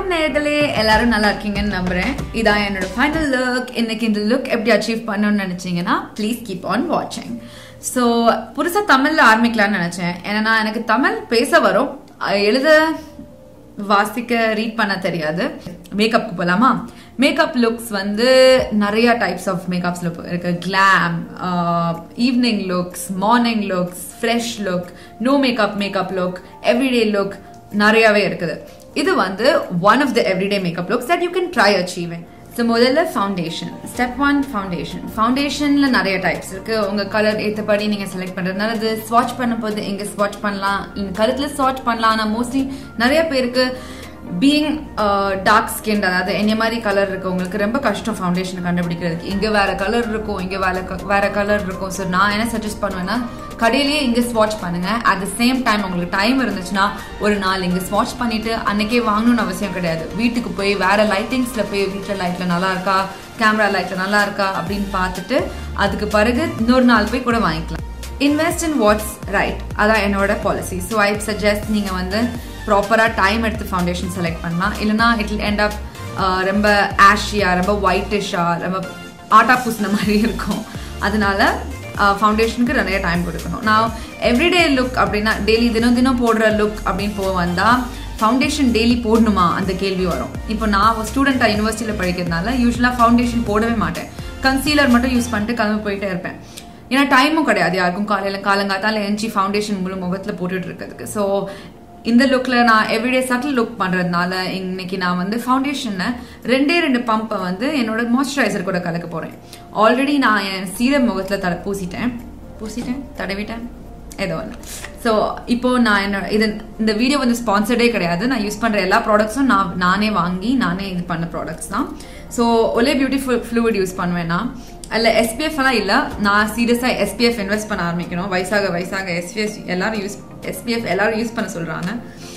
வணக்கம் நேர்களே எல்லாரும் நல்லா இருக்கீங்கன்னு நம்புறேன் இதான் என்னோட ஃபைனல் லுக் இன்னைக்கு இந்த லுக் எப்படி அச்சீவ் பண்ணணும்னு நினைச்சீங்கன்னா ப்ளீஸ் கீப் ஆன் வாட்சிங் ஸோ புதுசா தமிழ்ல ஆரம்பிக்கலாம்னு நினைச்சேன் ஏன்னா எனக்கு தமிழ் பேச வரும் அஹ் எழுத வாசிக்க ரீட் பண்ண தெரியாது மேக்கப்க்கு போலாமா மேக்கப் லுக்ஸ் வந்து நிறைய டைப்ஸ் ஆஃப் மேக்கப்ஸ் லுக் இருக்கு glam evening looks morning looks fresh look no makeup makeup look everyday look நிறையவே இருக்குது இது வந்து one of the everyday makeup looks that you can try achieving so முதல்ல foundation step one foundation ஃபவுண்டேஷனில் நிறைய types இருக்கு உங்க கலர் ஏற்றபடி நீங்கள் செலக்ட் பண்ணுறதுனால அது ஸ்வாட்ச் பண்ணும்போது எங்கே ஸ்வாட்ச் பண்ணலாம் இந்த கழுத்தில் ஸ்வாட்ச் பண்ணலாம் ஆனால் மோஸ்ட்லி நிறைய பேருக்கு பீயிங் டார்க் ஸ்கின் அதாவது என்ன மாதிரி கலர் இருக்கு உங்களுக்கு ரொம்ப கஷ்டம் ஃபவுண்டேஷன் கண்டுபிடிக்கிறதுக்கு இங்கே வேற கலர் இருக்கும் இங்கே வேற க- வேற கலர் இருக்கும் ஸோ நான் என்ன சஜஸ்ட் பண்ணுவேன்னா கடையிலேயே இங்கே ஸ்வாட்ச் பண்ணுங்க அட் த சேம் டைம் உங்களுக்கு டைம் இருந்துச்சுன்னா ஒரு நாள் இங்கே ஸ்வாட்ச் பண்ணிட்டு அன்னைக்கே வாங்கணும்னு அவசியம் கிடையாது வீட்டுக்கு போய் வேற லைட்டிங்ஸ்ல போய் வீட்டில் லைட்ல நல்லா இருக்கா கேமரா லைட்ல நல்லா இருக்கா அப்படின்னு பார்த்துட்டு அதுக்கு பிறகு இன்னொரு நாள் போய் கூட வாங்கிக்கலாம் இன்வெஸ்ட் இன் வாட்ஸ் ரைட் அதான் என்னோட பாலிசி ஸோ ஐ சஜஸ்ட் நீங்கள் வந்து ப்ராப்பராக டைம் எடுத்து ஃபவுண்டேஷன் செலக்ட் பண்ணலாம் இல்லைனா இட் எண்ட் அப் ரொம்ப ஆஷியா ரொம்ப ஒயிட்டிஷாக ரொம்ப ஆட்டா பூசின மாதிரி இருக்கும் அதனால ஃபவுண்டேஷனுக்கு நிறைய டைம் கொடுக்கணும் நான் எவ்ரிடே லுக் அப்படின்னா டெய்லி தினம் தினம் போடுற லுக் அப்படின்னு போக வந்தால் ஃபவுண்டேஷன் டெய்லி போடணுமா அந்த கேள்வி வரும் இப்போ நான் ஸ்டூடெண்ட்டாக யூனிவர்சிட்டியில் படிக்கிறதுனால யூஸ்வலாக ஃபவுண்டேஷன் போடவே மாட்டேன் கன்சீலர் மட்டும் யூஸ் பண்ணிட்டு கிளம்பி போயிட்டே இருப்பேன் ஏன்னா டைமும் கிடையாது யாருக்கும் காலையில் காலங்காத்தால எஞ்சி ஃபவுண்டேஷன் முழு முகத்தில் போட்டுட்டு இருக்கிறதுக்கு ஸோ இந்த லுக்கில் நான் எவ்ரிடே சட்டில் லுக் பண்ணுறதுனால இன்னைக்கு நான் வந்து ஃபவுண்டேஷனை ரெண்டே ரெண்டு பம்பை வந்து என்னோட மாய்ஸ்சரைசர் கூட கலக்க போகிறேன் ஆல்ரெடி நான் என் சீரம் முகத்தில் தட பூசிட்டேன் பூசிட்டேன் தடவிட்டேன் ஏதோ ஒன்று ஸோ இப்போ நான் என்னோட இது இந்த வீடியோ வந்து ஸ்பான்சர்டே கிடையாது நான் யூஸ் பண்ணுற எல்லா ப்ராடக்ட்ஸும் நான் நானே வாங்கி நானே இது பண்ண ப்ராடக்ட்ஸ் தான் so Olay beautiful fluid use பண்ணுவேன் நான் அதில் எஸ்பிஎஃப் எல்லாம் இல்லை நான் சீரியஸாக எஸ்பிஎஃப் இன்வெஸ்ட் பண்ண ஆரம்பிக்கணும் வயசாக வயசாக எஸ்பிஎஃப் எல்லாரும் யூஸ் எஸ்பிஎஃப் எல்லாரும் யூஸ் பண்ண சொல்கிறாங்க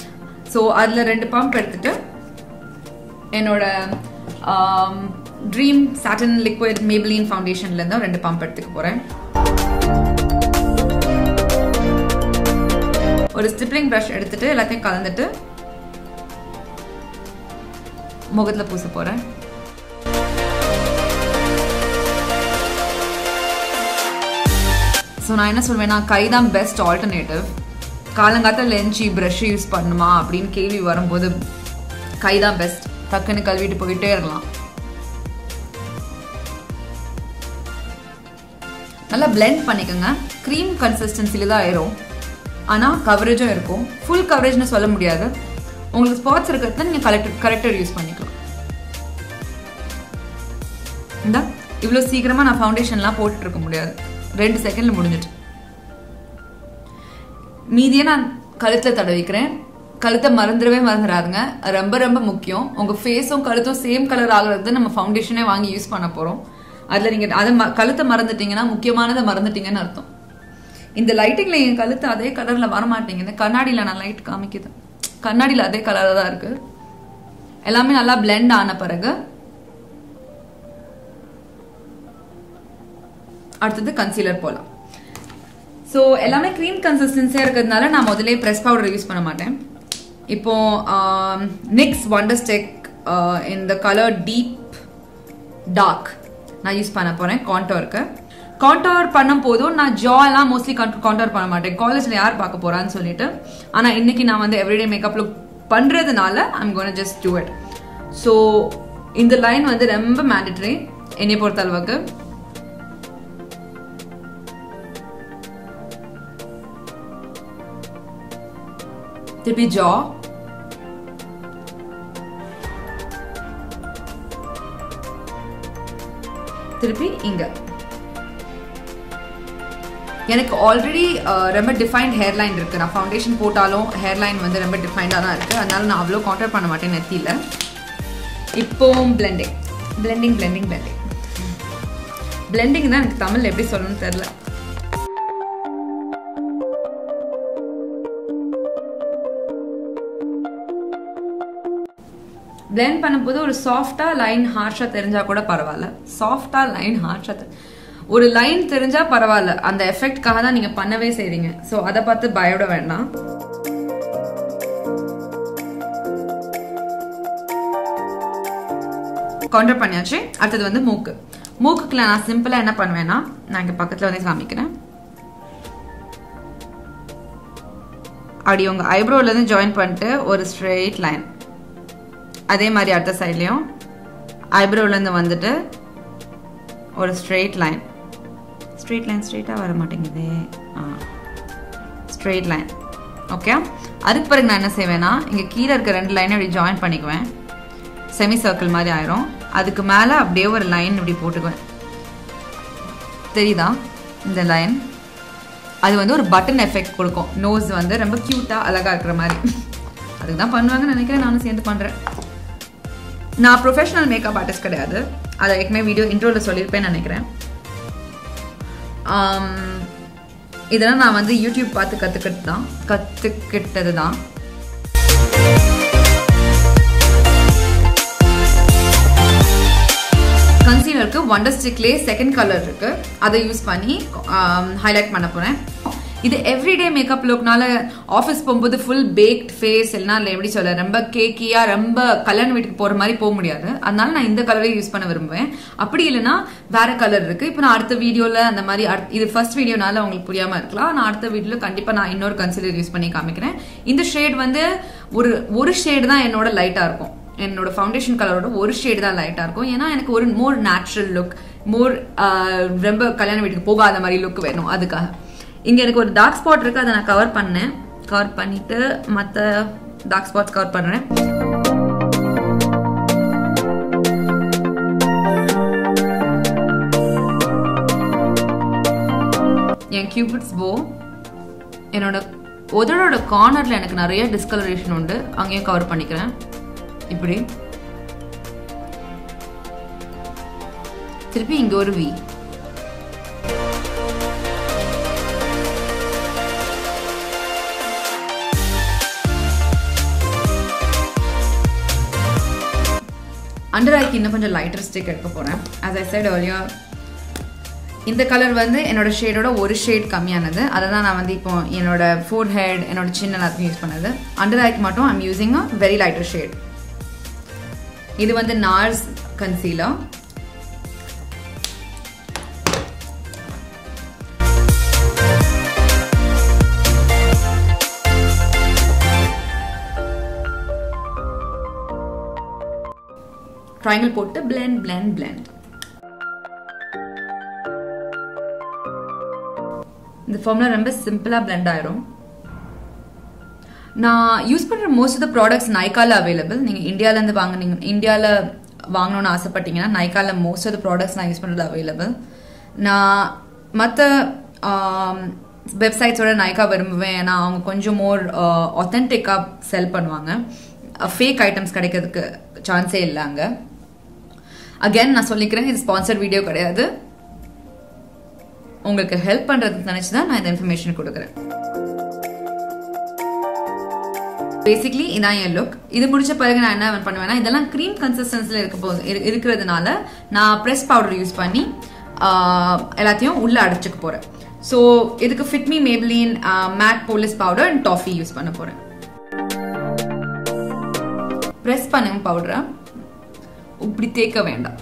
ஸோ அதில் ரெண்டு பம்ப் எடுத்துட்டு என்னோட ட்ரீம் சாட்டன் லிக்விட் மேபிளின் ஃபவுண்டேஷன்லேருந்து ரெண்டு பம்ப் எடுத்துக்க போகிறேன் ஒரு ஸ்டிப்ளிங் ப்ரஷ் எடுத்துட்டு எல்லாத்தையும் கலந்துட்டு முகத்துல பூச போறேன் ஸோ நான் என்ன சொல்வேன்னா கை தான் பெஸ்ட் ஆல்டர்னேட்டிவ் காலங்காத்தில் லென்ச்சி ப்ரஷ் யூஸ் பண்ணுமா அப்படின்னு கேள்வி வரும்போது கை தான் பெஸ்ட் டக்குன்னு கழுவிட்டு போயிட்டே இருக்கலாம் நல்லா blend பண்ணிக்கோங்க க்ரீம் கன்சிஸ்டன்சில தான் ஆயிரும் ஆனால் கவரேஜும் இருக்கும் ஃபுல் கவரேஜ்னு சொல்ல முடியாது உங்களுக்கு ஸ்பாட்ஸ் இருக்கிறது நீங்கள் கரெக்டர் கரெக்டர் யூஸ் பண்ணிக்கலாம் இந்த இவ்வளோ சீக்கிரமாக நான் ஃபவுண்டேஷன்லாம் போட்டுட்டு இருக்க முடியாது ரெண்டு செகண்டில் முடிஞ்சிட்டு மீதியை நான் கழுத்தில் தடவிக்கிறேன் கழுத்தை மறந்துடவே மறந்துடாதுங்க அது ரொம்ப ரொம்ப முக்கியம் உங்கள் ஃபேஸும் கழுத்தும் சேம் கலர் ஆகுறது நம்ம ஃபவுண்டேஷனே வாங்கி யூஸ் பண்ண போகிறோம் அதில் நீங்கள் அதை ம கழுத்தை மறந்துட்டீங்கன்னா முக்கியமானதை மறந்துட்டீங்கன்னு அர்த்தம் இந்த லைட்டிங்ல என் கழுத்து அதே கலர்ல வர மாட்டேங்குது கண்ணாடியில நான் லைட் காமிக்குது கண்ணாடியில அதே கலர்ல தான் இருக்கு எல்லாமே நல்லா blend ஆன பிறகு அடுத்தது கன்சீலர் போலாம் ஸோ எல்லாமே க்ரீம் கன்சிஸ்டன்சியாக இருக்கிறதுனால நான் முதல்ல ப்ரெஸ் பவுடர் யூஸ் பண்ண மாட்டேன் இப்போ நிக்ஸ் வண்டர் ஸ்டெக் இந்த கலர் டீப் டார்க் நான் யூஸ் பண்ண போறேன் கான்டோருக்கு கான்டோர் பண்ணும் போதும் நான் ஜா எல்லாம் மோஸ்ட்லி கான்டோர் பண்ண மாட்டேன் காலேஜ்ல யார் பார்க்க போறான்னு சொல்லிட்டு ஆனா இன்னைக்கு நான் வந்து எவ்ரிடே மேக்கப் லுக் பண்றதுனால I'm gonna just do it so இந்த லைன் வந்து ரொம்ப மேண்டட்ரி என்னை பொறுத்த அளவுக்கு திருப்பி ஜா திருப்பி இங்க எனக்கு ஆல்ரெடி ரொம்ப டிஃபைன்ட் ஹேர்லைன் இருக்கு நான் ஃபவுண்டேஷன் போட்டாலும் ஹேர்லைன் வந்து ரொம்ப டிஃபைண்டாக தான் இருக்கு அதனால நான் அவ்வளோ கான்டாக்ட் பண்ண மாட்டேன் நெத்தியில் இப்போ blending blending blending blending blending தான் எனக்கு தமிழ் எப்படி சொல்லணும்னு தெரில பிளெண்ட் பண்ணும்போது ஒரு சாஃப்டா லைன் ஹார்ஷா தெரிஞ்சா கூட பரவாயில்ல சாஃப்டா லைன் ஹார்ஷா ஒரு லைன் தெரிஞ்சா பரவாயில்ல அந்த எஃபெக்ட்காக தான் நீங்க பண்ணவே செய்றீங்க ஸோ அதை பார்த்து பயப்பட வேண்டாம் கவுண்டர் பண்ணியாச்சு அடுத்தது வந்து மூக்கு மூக்குக்குள்ள நான் சிம்பிளா என்ன பண்ணுவேன்னா நான் இங்க பக்கத்துல வந்து காமிக்கிறேன் அப்படி உங்க ஐப்ரோல இருந்து ஜாயின் பண்ணிட்டு ஒரு ஸ்ட்ரெயிட் லைன் அதே மாதிரி அடுத்த சைட்லயும் ஐப்ரோல இருந்து வந்துட்டு ஒரு ஸ்ட்ரெயிட் லைன் ஸ்ட்ரெயிட் லைன் ஸ்ட்ரெயிட்டாக வர மாட்டேங்குது ஆ ஸ்ட்ரெயிட் லைன் ஓகே அதுக்கு பிறகு நான் என்ன செய்வேன்னா இங்கே கீழே இருக்க ரெண்டு லைனை இப்படி ஜாயின் பண்ணிக்குவேன் செமி சர்க்கிள் மாதிரி ஆயிரும் அதுக்கு மேலே அப்படியே ஒரு லைன் இப்படி போட்டுக்குவேன் தெரியுதா இந்த லைன் அது வந்து ஒரு பட்டன் எஃபெக்ட் கொடுக்கும் நோஸ் வந்து ரொம்ப க்யூட்டாக அழகாக இருக்கிற மாதிரி அதுக்கு தான் பண்ணுவாங்கன்னு நினைக்கிறேன் நானும் சேர்ந்து பண்ணுறேன் நான் ப்ரொஃபஷனல் மேக்கப் ஆர்டிஸ்ட் கிடையாது அதை ஏற்கனவே வீடியோ இன்ட்ரோவில் சொல்லியிருப்பேன்னு நினைக்கிறேன் இதெல்லாம் நான் வந்து யூடியூப் பார்த்து கற்றுக்கிட்டு தான் கற்றுக்கிட்டது தான் கன்சீலருக்கு ஒண்டர் ஸ்டிக்லேயே செகண்ட் கலர் இருக்கு அதை யூஸ் பண்ணி ஹைலைட் பண்ண போறேன் இது எவ்ரிடே மேக்கப் லுக்னால ஆஃபீஸ் போகும்போது ஃபுல் பேக்ட் ஃபேஸ் இல்லைனா இல்லை எப்படி சொல்ல ரொம்ப கேக்கியா ரொம்ப கல்யாண வீட்டுக்கு போற மாதிரி போக முடியாது அதனால நான் இந்த கலரை யூஸ் பண்ண விரும்புவேன் அப்படி இல்லைன்னா வேற கலர் இருக்கு இப்போ நான் அடுத்த வீடியோல அந்த மாதிரி இது ஃபர்ஸ்ட் வீடியோனால உங்களுக்கு புரியாம இருக்கலாம் நான் அடுத்த வீடியோல கண்டிப்பா நான் இன்னொரு கன்சிலர் யூஸ் பண்ணி காமிக்கிறேன் இந்த ஷேட் வந்து ஒரு ஒரு ஷேடு தான் என்னோட லைட்டா இருக்கும் என்னோட ஃபவுண்டேஷன் கலரோட ஒரு ஷேடு தான் லைட்டாக இருக்கும் ஏன்னா எனக்கு ஒரு மோர் நேச்சுரல் லுக் மோர் ரொம்ப கல்யாண வீட்டுக்கு போகாத மாதிரி லுக் வேணும் அதுக்காக இங்கே எனக்கு ஒரு டார்க் ஸ்பாட் இருக்கு அதை நான் கவர் பண்ணேன் கவர் பண்ணிட்டு மற்ற டார்க் ஸ்பாட்ஸ் கவர் பண்ணுறேன் என் கியூபிட்ஸ் போ என்னோட உதடோட கார்னர்ல எனக்கு நிறைய டிஸ்கலரேஷன் உண்டு அங்கேயும் கவர் பண்ணிக்கிறேன் இப்படி திருப்பி இங்க ஒரு வி அண்டர் ஐக்கு இன்னும் கொஞ்சம் லைட்டர் ஸ்டிக் எடுக்க போறேன் as i said earlier இந்த கலர் வந்து என்னோட ஷேடோட ஒரு ஷேட் கம்மியானது அதை தான் நான் வந்து இப்போ என்னோட ஃபோர் ஹெட் என்னோட சின்ன எல்லாத்தையும் யூஸ் பண்ணது அண்டர் ஐக்கு மட்டும் I'm using a very lighter shade இது வந்து நார்ஸ் கன்சீலர் ட்ரையாங்கிள் போட்டு பிளெண்ட் பிளெண்ட் பிளெண்ட் இந்த ஃபார்முலா ரொம்ப சிம்பிளாக பிளெண்ட் ஆயிரும் நான் யூஸ் பண்ணுற மோஸ்ட் ஆஃப் த ப்ராடக்ட்ஸ் நைக்கால அவைலபிள் நீங்கள் இந்தியாவிலேருந்து வாங்கினீங்க இந்தியாவில் வாங்கணும்னு ஆசைப்பட்டீங்கன்னா நைக்கால மோஸ்ட் ஆஃப் த ப்ராடக்ட்ஸ் நான் யூஸ் பண்ணுறது அவைலபிள் நான் மற்ற வெப்சைட்ஸோட நைக்கா விரும்புவேன் ஏன்னா அவங்க கொஞ்சம் மோர் ஒத்தன்டிக்காக செல் பண்ணுவாங்க ஃபேக் ஐட்டம்ஸ் கிடைக்கிறதுக்கு சான்ஸே இல்லை அங்கே அகேன் நான் சொல்லிக்கிறேன் இது ஸ்பான்சர் வீடியோ கிடையாது உங்களுக்கு ஹெல்ப் பண்ணுறதுக்கு நினச்சி தான் நான் இந்த இன்ஃபர்மேஷன் கொடுக்குறேன் பேசிக்லி இதான் என் லுக் இது முடிச்ச பிறகு நான் என்ன பண்ணுவேன்னா இதெல்லாம் க்ரீம் கன்சிஸ்டன்சியில் இருக்க போது இருக்கிறதுனால நான் ப்ரெஸ் பவுடர் யூஸ் பண்ணி எல்லாத்தையும் உள்ளே அடைச்சிக்க போகிறேன் ஸோ இதுக்கு fit me Maybelline matte poreless powder and டாஃபி யூஸ் பண்ண போகிறேன் ப்ரெஸ் பண்ணுங்க பவுடரை இப்படி தேக்க வேண்டாம்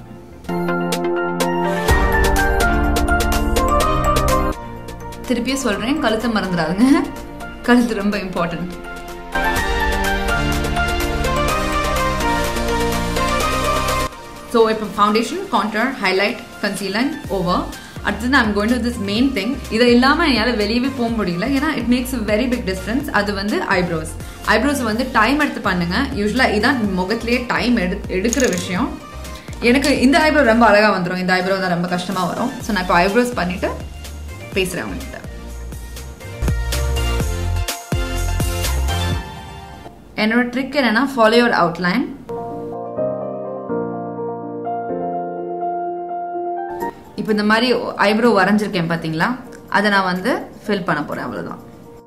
திருப்பியும் சொல்றேன் கழுத்தை மறந்துடாதுங்க கழுத்து ரொம்ப இம்பார்ட்டன்ட் ஸோ இப்போ foundation contour highlight concealer over அடுத்தது I'm going to this main thing இதை இல்லாமல் என்னால் வெளியவே போக முடியல ஏன்னா it makes a very big difference அது வந்து ஐப்ரோஸ் ஐப்ரோஸ் வந்து டைம் எடுத்து பண்ணுங்க யூஸ்வலாக இதான் முகத்திலேயே டைம் எடு எடுக்கிற விஷயம் எனக்கு இந்த ஐப்ரோ ரொம்ப அழகாக வந்துடும் இந்த ஐப்ரோ தான் ரொம்ப கஷ்டமாக வரும் ஸோ நான் இப்போ ஐப்ரோஸ் பண்ணிட்டு பேசுகிறேன் அவங்ககிட்ட என்னோட ட்ரிக் என்னன்னா ஃபாலோ யுவர் அவுட்லைன் இப்போ இந்த மாதிரி ஐப்ரோ வரைஞ்சிருக்கேன் பார்த்தீங்களா அதை நான் வந்து ஃபில் பண்ண போகிறேன் அவ்வளோதான்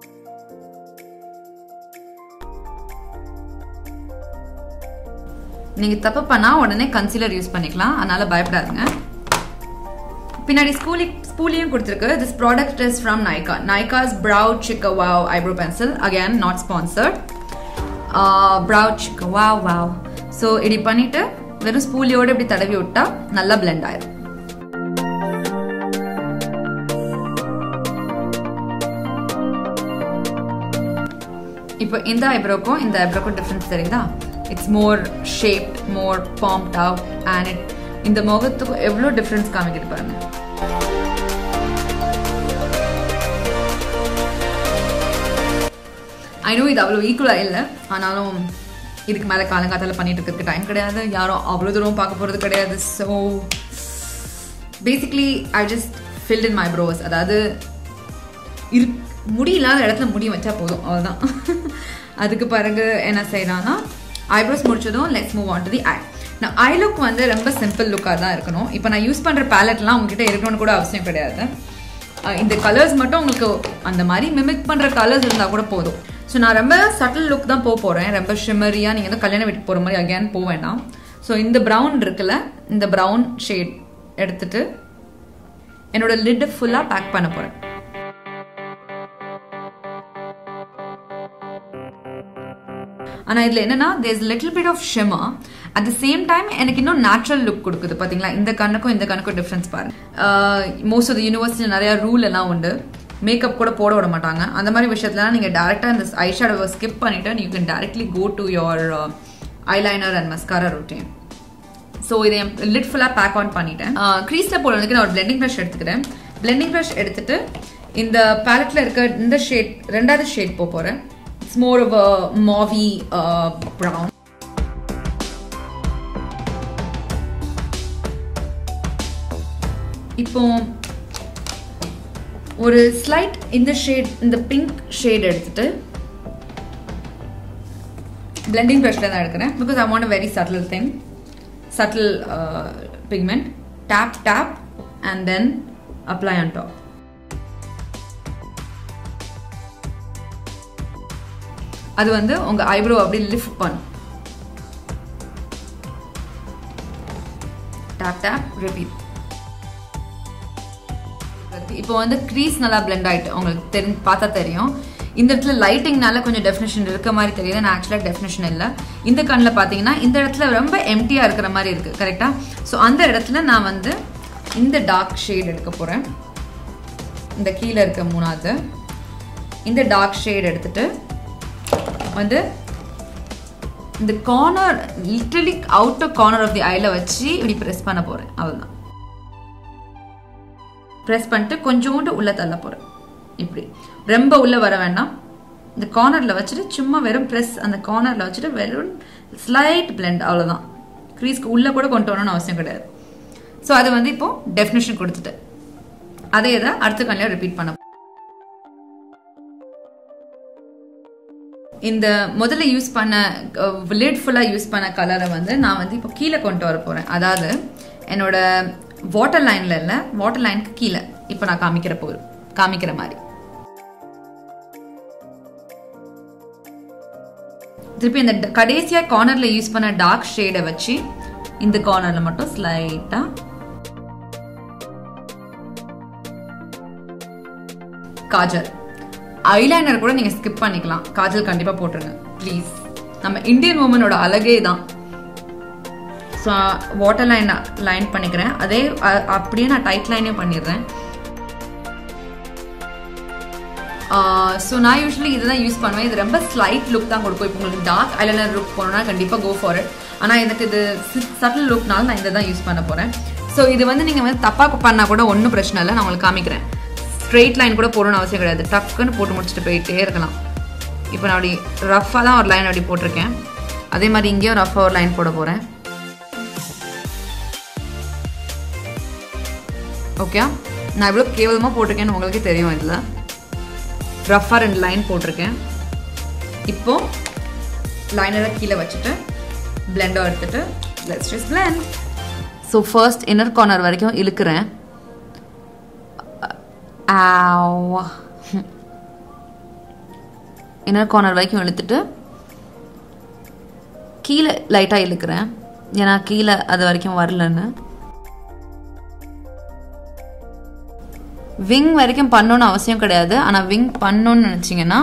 நீங்க தப்பு பண்ணா உடனே கன்சீலர் யூஸ் பண்ணிக்கலாம் அதனால பயப்படாதுங்க பின்னாடி ஸ்கூலி ஸ்கூலியும் கொடுத்துருக்கு this product is from Nykaa Nykaa's brow chic wow eyebrow pencil again not sponsored brow chic wow wow so இப்படி பண்ணிட்டு வெறும் ஸ்பூலியோட இப்படி தடவி விட்டா நல்லா பிளெண்ட் ஆயிரும் இப்போ இந்த ஐப்ரோக்கும் இந்த ஐப்ரோக்கும் டிஃப்ரென்ஸ் தெரியுதா it's more shaped more pumped out and it இந்த முகத்துக்கும் எவ்வளோ டிஃப்ரென்ஸ் காமிக்கிட்டு பாருங்க ஐ நோ இது அவ்வளோ ஈக்குவலாக இல்லை ஆனாலும் இதுக்கு மேலே காலங்காத்தால பண்ணிட்டு இருக்கிறதுக்கு டைம் கிடையாது யாரும் அவ்வளோ தூரம் பார்க்க போகிறது கிடையாது so basically I just filled in my brows அதாவது இரு முடி இல்லாத இடத்துல முடி வச்சா போதும் அவ்வளோதான் அதுக்கு பிறகு என்ன செய்யலாம்னா ஐப்ரோஸ் முடிச்சதும் let's move on to the eye நான் ஐ லுக் வந்து ரொம்ப சிம்பிள் லுக்காக தான் இருக்கணும் இப்போ நான் யூஸ் பண்ணுற பேலட்லாம் உங்ககிட்ட இருக்கணும்னு கூட அவசியம் கிடையாது அஹ் இந்த கலர்ஸ் மட்டும் உங்களுக்கு அந்த மாதிரி மிமிக் பண்ணுற கலர்ஸ் இருந்தால் கூட போதும் ஸோ நான் ரொம்ப சட்டில் லுக் தான் போக போகிறேன் ரொம்ப ஷிமரியாக நீங்கள் வந்து கல்யாணம் வீட்டுக்கு போகிற மாதிரி அகேன் போக வேண்டாம் ஸோ இந்த ப்ரௌன் இருக்குல்ல இந்த ப்ரௌன் ஷேட் எடுத்துட்டு என்னோட லிட் ஃபுல்லாக பேக் பண்ண போகிறேன் ஆனால் இதில் என்னன்னா there's little bit of shimmer at the same time எனக்கு இன்னும் நேச்சுரல் லுக் கொடுக்குது பார்த்தீங்களா இந்த கண்ணுக்கும் இந்த கண்ணுக்கும் டிஃப்ரென்ஸ் பாருங்க மோஸ்ட் ஆஃப் த யூனிவர்சிட்டியில் நிறைய ரூல் எல்லாம் உண்டு மேக்கப் கூட போட விட மாட்டாங்க அந்த மாதிரி விஷயத்துலலாம் நீங்கள் டேரெக்டாக இந்த ஐ ஷேடோவை ஸ்கிப் பண்ணிவிட்டு you can directly go to your eyeliner and mascara routine so இதை லிட் ஃபுல்லாக பேக் ஆன் பண்ணிட்டேன் க்ரீஸில் போடுறதுக்கு நான் ஒரு பிளெண்டிங் ப்ரஷ் எடுத்துக்கிறேன் பிளெண்டிங் ப்ரஷ் எடுத்துட்டு இந்த பேலட்டில் இருக்க இந்த ஷேட் ரெண்டாவது ஷேட் போக போகிறேன் it's more of mauvey brown இப்போ ஒரு ஸ்லைட் இந்த ஷேட் இந்த பிங்க் ஷேட் எடுத்துட்டு பிளெண்டிங் ப்ரஷ்ல தான் எடுக்கிறேன் because I want a very subtle thing subtle pigment tap tap and then apply on top அது வந்து உங்க ஐப்ரோ அப்படி லிஃப்ட் பண்ணும் டேப் டேப் ரிப்பீட் இப்போ வந்து க்ரீஸ் நல்லா பிளெண்ட் ஆயிட்டு உங்களுக்கு தெரிஞ்சு பார்த்தா தெரியும் இந்த இடத்துல லைட்டிங்னால கொஞ்சம் டெஃபினேஷன் இருக்க மாதிரி தெரியுது நான் ஆக்சுவலாக டெஃபினேஷன் இல்லை இந்த கண்ணில் பார்த்தீங்கன்னா இந்த இடத்துல ரொம்ப எம்டியாக இருக்கிற மாதிரி இருக்குது கரெக்டாக ஸோ அந்த இடத்துல நான் வந்து இந்த டார்க் ஷேட் எடுக்க போகிறேன் இந்த கீழே இருக்க மூணாவது இந்த டார்க் ஷேட் எடுத்துட்டு வந்து இந்த corner literally outer corner of the ஐல வச்சு இப்படி ப்ரெஸ் பண்ண போகிறேன் அவ்வளோதான் ப்ரெஸ் பண்ணிட்டு கொஞ்சோண்டு உள்ளே தள்ள போகிறேன் இப்படி ரொம்ப உள்ளே வர வேண்டாம் இந்த கார்னரில் வச்சுட்டு சும்மா வெறும் ப்ரெஸ் அந்த கார்னரில் வச்சுட்டு வெறும் ஸ்லைட் பிளெண்ட் அவ்வளோதான் க்ரீஸ்க்கு உள்ளே கூட கொண்டு வரணும்னு அவசியம் கிடையாது ஸோ அது வந்து இப்போ டெஃபினேஷன் கொடுத்துட்டு அதே இதை அடுத்த கண்ணில் ரிப்பீட் பண்ண இந்த முதல்ல யூஸ் பண்ண லிட் ஃபுல்லாக யூஸ் பண்ண கலரை வந்து நான் வந்து இப்போ கீழே கொண்டு வர போகிறேன் அதாவது என்னோட வாட்டர் லைனில் இல்லை வாட்டர் லைனுக்கு கீழே இப்போ நான் காமிக்கிற போது காமிக்கிற மாதிரி திருப்பி இந்த கடைசியாக கார்னரில் யூஸ் பண்ண டார்க் ஷேடை வச்சு இந்த கார்னரில் மட்டும் ஸ்லைட்டாக காஜல் ஐலைனர் கூட நீங்கள் ஸ்கிப் பண்ணிக்கலாம் காஜல் கண்டிப்பாக போட்டுருங்க ப்ளீஸ் நம்ம இந்தியன் உமனோட அழகே தான் ஸோ வாட்டர் லைன் லைன் பண்ணிக்கிறேன் அதே அப்படியே நான் டைட் லைனே பண்ணிடுறேன் ஸோ நான் யூஸ்வலி இதுதான் யூஸ் பண்ணுவேன் இது ரொம்ப ஸ்லைட் லுக் தான் கொடுக்கும் இப்போ உங்களுக்கு டார்க் ஐலைனர் லுக் போனோம்னா கண்டிப்பாக கோ ஃபார் இட் ஆனால் எனக்கு இது சட்டில் லுக்னால நான் இதை தான் யூஸ் பண்ண போகிறேன் ஸோ இது வந்து நீங்கள் வந்து தப்பாக பண்ணால் கூட ஒன்றும் பிரச்சனை இல்லை நான் உங்களுக்கு காமிக்கிறேன் ஸ்ட்ரெயிட் லைன் கூட போடணும்னு அவசியம் கிடையாது டக்குன்னு போட்டு முடிச்சுட்டு போயிட்டே இருக்கலாம் இப்போ நான் அப்படி ரஃப்பாக தான் ஒரு லைன் அப்படி போட்டிருக்கேன் அதே மாதிரி இங்கேயும் ரஃப்பாக ஒரு லைன் போட போகிறேன் ஓகே நான் இவ்வளோ கேவலமாக போட்டிருக்கேன்னு உங்களுக்கே தெரியும் இதில் ரஃபாக ரெண்டு லைன் போட்டிருக்கேன் இப்போ லைனரை கீழே வச்சுட்டு பிளெண்டோ எடுத்துட்டு let's just blend so first inner corner வரைக்கும் இழுக்கிறேன் இன்னர் கார்னர் வரைக்கும் இழுத்துட்டு கீழே லைட்டாக இழுக்கிறேன் ஏன்னா கீழே அது வரைக்கும் வரலன்னு விங் வரைக்கும் பண்ணணும்னு அவசியம் கிடையாது ஆனால் விங் பண்ணணும்னு நினச்சிங்கன்னா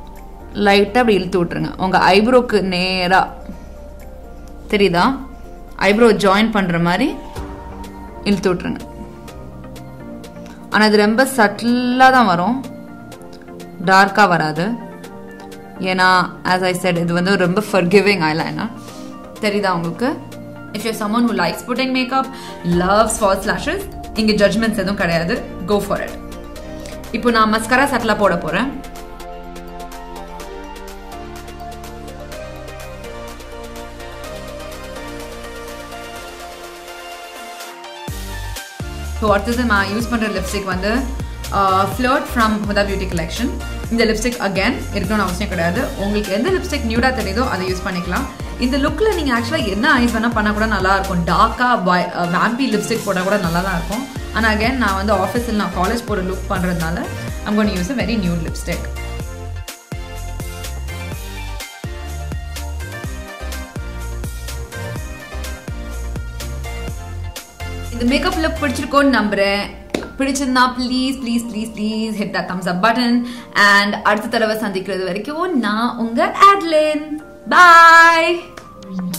லைட்டாக அப்படி இழுத்து விட்ருங்க உங்கள் ஐப்ரோக்கு நேராக தெரியுதா ஐப்ரோ ஜாயின் பண்ணுற மாதிரி இழுத்து விட்ருங்க ஆனால் இது ரொம்ப சட்டிலாக தான் வரும் டார்க்காக வராது ஏன்னா ஆஸ் ஐ செட் இது வந்து ரொம்ப ஃபர்கிவிங் ஐலைனர் தெரியுதா உங்களுக்கு if you someone who likes putting makeup loves false lashes இங்கே ஜட்மெண்ட்ஸ் எதுவும் கிடையாது கோ ஃபார் இட் இப்போ நான் மஸ்கரா சட்டிலாக போட போகிறேன் ஸோ அடுத்தது நான் யூஸ் பண்ணுற லிப்ஸ்டிக் வந்து flirt from Huda beauty collection இந்த லிப்ஸ்டிக் அகேன் இருக்கணும்னு அவசியம் கிடையாது உங்களுக்கு எந்த லிப்ஸ்டிக் நியூடாக தெரியுதோ அதை யூஸ் பண்ணிக்கலாம் இந்த லுக்கில் நீங்கள் ஆக்சுவலாக என்ன ஐஸ் வேணால் பண்ணால் கூட நல்லா இருக்கும் டார்க்காக வேம்பி லிப்ஸ்டிக் போட்டால் கூட நல்லா தான் இருக்கும் ஆனால் அகேன் நான் வந்து ஆஃபீஸில் நான் காலேஜ் போகிற லுக் பண்ணுறதுனால I'm gonna use a very nude lipstick இந்த மேக்கப் லுக் பிடிச்சிருக்கோன்னு நம்புறேன் பிடிச்சிருந்தா please please please please hit the thumbs up button and அடுத்த தடவை சந்திக்கிறது வரைக்கும் நான் உங்க ஆட்லின் பாய்